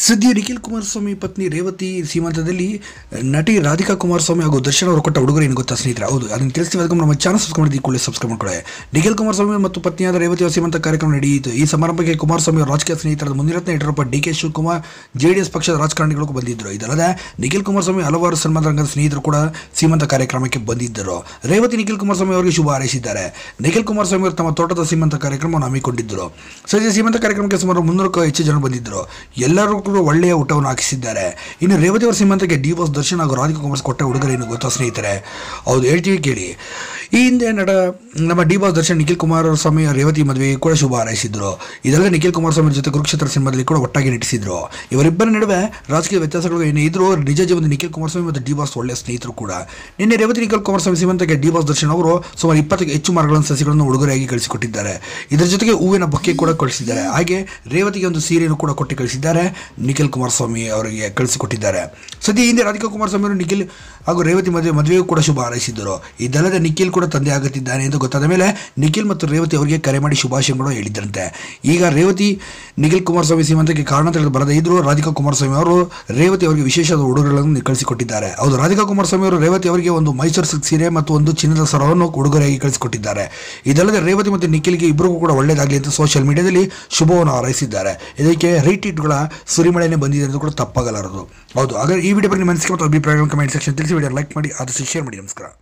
ಸದ್ಯ ನಿಖಿಲ್ ಕುಮಾರಸ್ವಾಮಿ ಪತ್ನಿ ರೇವತಿ ಸೀಮಂತದಲ್ಲಿ ನಟಿ ರಾಧಿಕಾ ಕುಮಾರಸ್ವಾಮಿ ಹಾಗೂ ದರ್ಶನ್ ಅವರು ಕೊಟ್ಟ ಉಡುಗೊರೆ ಏನು ಗೊತ್ತಾ ಸ್ನೇಹಿತರೆ ಹೌದು ಅದನ್ನು ತಿಳಿಸ್ತೀವಿ ಅದಕ್ಕೆ ನಮ್ಮ ಚಾನಲ್ ಸಬ್ಸ್ಕ್ರೈಬ್ ಮಾಡಿದ ಕೂಡಲೇ ಸಬ್ಸ್ಕ್ರೈಬ್ ಮಾಡ್ಕೊಳ್ಳಿ ನಿಖಿಲ್ ಕುಮಾರಸ್ವಾಮಿ ಮತ್ತು ಪತ್ನಿಯಾದ ರೇವತಿ ಅವರ ಸೀಮಂತ ಕಾರ್ಯಕ್ರಮ ನಡೆಯಿತು ಈ ಸಮಾರಂಭಕ್ಕೆ ಕುಮಾರಸ್ವಾಮಿ ಅವರ ರಾಜಕೀಯ ಸ್ನೇಹಿತರಾದ Munirathna Yediyurappa D K Shivakumar JDS ಪಕ್ಷದ ರಾಜಕಾರಣಿಗಳು ಬಂದಿದ್ದರು ಇದಲ್ಲದೆ ನಿಖಿಲ್ ಕುಮಾರಸ್ವಾಮಿ ಹಲವಾರು ಸನ್ಮಾನ ರಂಗದ ಸ್ನೇಹಿತರು ಕೂಡ ಸೀಮಂತ ಕಾರ್ಯಕ್ರಮಕ್ಕೆ ಬಂದಿದ್ದರು ರೇವತಿ ನಿಖಿಲ್ ಕುಮಾರಸ್ವಾಮಿ ಅವರಿಗೆ ಶುಭ ಹಾರೈಸಿದ್ದಾರೆ ನಿಖಿಲ್ ಕುಮಾರಸ್ವಾಮಿ ಅವರು ತಮ್ಮ ತೋಟದ ಸೀಮಂತ ಕಾರ್ಯಕ್ರಮವನ್ನು ಹಮ್ಮಿಕೊಂಡಿದ್ದರು ಸದ್ಯ ಸೀಮಂತ ಕಾರ್ಯಕ್ರಮಕ್ಕೆ ಸುಮಾರು ಮುನ್ನೂರಕ್ಕೂ ಹೆಚ್ಚು ಜನ ಬಂದಿದ್ದರು ಎಲ್ಲರೂ ಕೂಡ ಒಳ್ಳೆಯ ಊಟವನ್ನು ಹಾಕಿಸಿದ್ದಾರೆ ಇನ್ನು ರೇವತಿ ಅವರ ಸೀಮಂತಕ್ಕೆ ಡಿ ಬಾಸ್ ದರ್ಶನ್ ಹಾಗೂ ರಾಧಿಕಾ ಕುಮಾರ್ ಕೊಟ್ಟ ಉಡುಗೊರೆ ಏನು ಗೊತ್ತಾ ಸ್ನೇಹಿತರೆ ಹೌದು ಹೇಳ್ತೀವಿ ಕೇಳಿ ಈ ಹಿಂದೆ ನಟ ನಮ್ಮ ಡಿ ಬಾಸ್ ದರ್ಶನ್ ನಿಖಿಲ್ ಕುಮಾರಸ್ವಾಮಿ ರೇವತಿ ಮದುವೆಗೆ ಕೂಡ ಶುಭ ಹಾರೈಸಿದ್ರು ಇದಲ್ಲದೆ ನಿಖಿಲ್ ಕುಮಾರಸ್ವಾಮಿ ಜೊತೆ ಕುರುಕ್ಷೇತ್ರ ಸಿನಿಮಾದಲ್ಲಿ ಕೂಡ ಒಟ್ಟಾಗಿ ನಟಿಸಿದ್ರು ಇವರಿಬ್ಬರ ನಡುವೆ ರಾಜಕೀಯ ವ್ಯತ್ಯಾಸಗಳು ಏನು ಇದ್ರು ನಿಜ ಜೀವನದ ನಿಖಿಲ್ ಕುಮಾರಸ್ವಾಮಿ ಮತ್ತು ಡಿ ಬಾಸ್ ಒಳ್ಳೆಯ ಸ್ನೇಹಿತರು ಕೂಡ ನಿನ್ನೆ ರೇವತಿ ನಿಖಿಲ್ ಕುಮಾರಸ್ವಾಮಿ ಸೀಮಂತಕ್ಕೆ ಡಿ ಬಾಸ್ ದರ್ಶನ್ ಅವರು ಸುಮಾರು ಇಪ್ಪತ್ತಕ್ಕೆ ಹೆಚ್ಚು ಮರಗಳನ್ನು ಸಸಿಗಳನ್ನು ಉಡುಗೊರೆಯಾಗಿ ಕಳಿಸಿಕೊಟ್ಟಿದ್ದಾರೆ ಇದರ ಜೊತೆಗೆ ಹೂವಿನ ಬೊಕ್ಕೆ ಕೂಡ ಕಳಿಸಿದ್ದಾರೆ ಹಾಗೆ ರೇವತಿಗೆ ಒಂದು ಸೀರೆಯನ್ನು ಕೂಡ ಕೊಟ್ಟು ಕಳಿಸಿದ್ದಾರೆ ನಿಖಿಲ್ ಕುಮಾರಸ್ವಾಮಿ ಅವರಿಗೆ ಕಳಿಸಿಕೊಟ್ಟಿದ್ದಾರೆ ಸದ್ಯ ಹಿಂದೆ ರಾಧಿಕಾ ಕುಮಾರಸ್ವಾಮಿ ಅವರು ನಿಖಿಲ್ ಹಾಗೂ ರೇವತಿ ಮದುವೆ ಮದುವೆಗೂ ಕೂಡ ಶುಭ ಹಾರೈಸಿದ್ದರು ಇದಲ್ಲದೆ ನಿಖಿಲ್ ಕೂಡ ತಂದೆ ಆಗುತ್ತಿದ್ದಾನೆ ಎಂದು ಗೊತ್ತಾದ ಮೇಲೆ ನಿಖಿಲ್ ಮತ್ತು ರೇವತಿ ಅವರಿಗೆ ಕರೆ ಮಾಡಿ ಶುಭಾಶಯಗಳು ಹೇಳಿದ್ರಂತೆ ಈಗ ರೇವತಿ ನಿಖಿಲ್ ಕುಮಾರಸ್ವಾಮಿ ಸೀಮಂತಕ್ಕೆ ಕಾರಣ ತಿಳಿದು ಬರದೇ ಇದ್ದರೂ ರಾಧಿಕಾ ಕುಮಾರಸ್ವಾಮಿ ಅವರು ರೇವತಿ ಅವರಿಗೆ ವಿಶೇಷವಾದ ಉಡುಗೊರೆಗಳನ್ನು ಕಳಿಸಿಕೊಟ್ಟಿದ್ದಾರೆ ಹೌದು ರಾಧಿಕಾ ಕುಮಾರಸ್ವಾಮಿ ಅವರು ರೇವತಿ ಅವರಿಗೆ ಒಂದು ಮೈಸೂರು ಸಿಲ್ಕ್ ಸೀರೆ ಮತ್ತು ಒಂದು ಚಿನ್ನದ ಸರವನ್ನು ಉಡುಗೊರೆಯಾಗಿ ಕಳಿಸಿಕೊಟ್ಟಿದ್ದಾರೆ ಇದಲ್ಲದೆ ರೇವತಿ ಮತ್ತು ನಿಖಿಲ್ಗೆ ಇಬ್ಬರಿಗೂ ಕೂಡ ಒಳ್ಳೆಯದಾಗಲಿ ಅಂತ ಸೋಷಿಯಲ್ ಮೀಡಿಯಾದಲ್ಲಿ ಶುಭವನ್ನು ಹಾರೈಸಿದ್ದಾರೆ ಇದಕ್ಕೆ ರೈಟಿಟ್ಗಳ ಸುರಿಮಳೆನೇ ಬಂದಿದೆ ಎಂದು ಕೂಡ ತಪ್ಪಾಗಲಾರದು ಹೌದು ಹಾಗಾದ್ರೆ ಈ ವಿಡಿಯೋ ಬಗ್ಗೆ ನಿಮ್ಮ ಅನಿಸಿಕೆ ಮತ್ತು ಅಭಿಪ್ರಾಯಗಳನ್ನು ಕಮೆಂಟ್ ಸೆಕ್ಷನ್ ತಿಳಿಸಿ ವಿಡಿಯೋ ಲೈಕ್ ಮಾಡಿ ಆದಷ್ಟು ಶೇರ್ ಮಾಡಿ ನಮಸ್ಕಾರ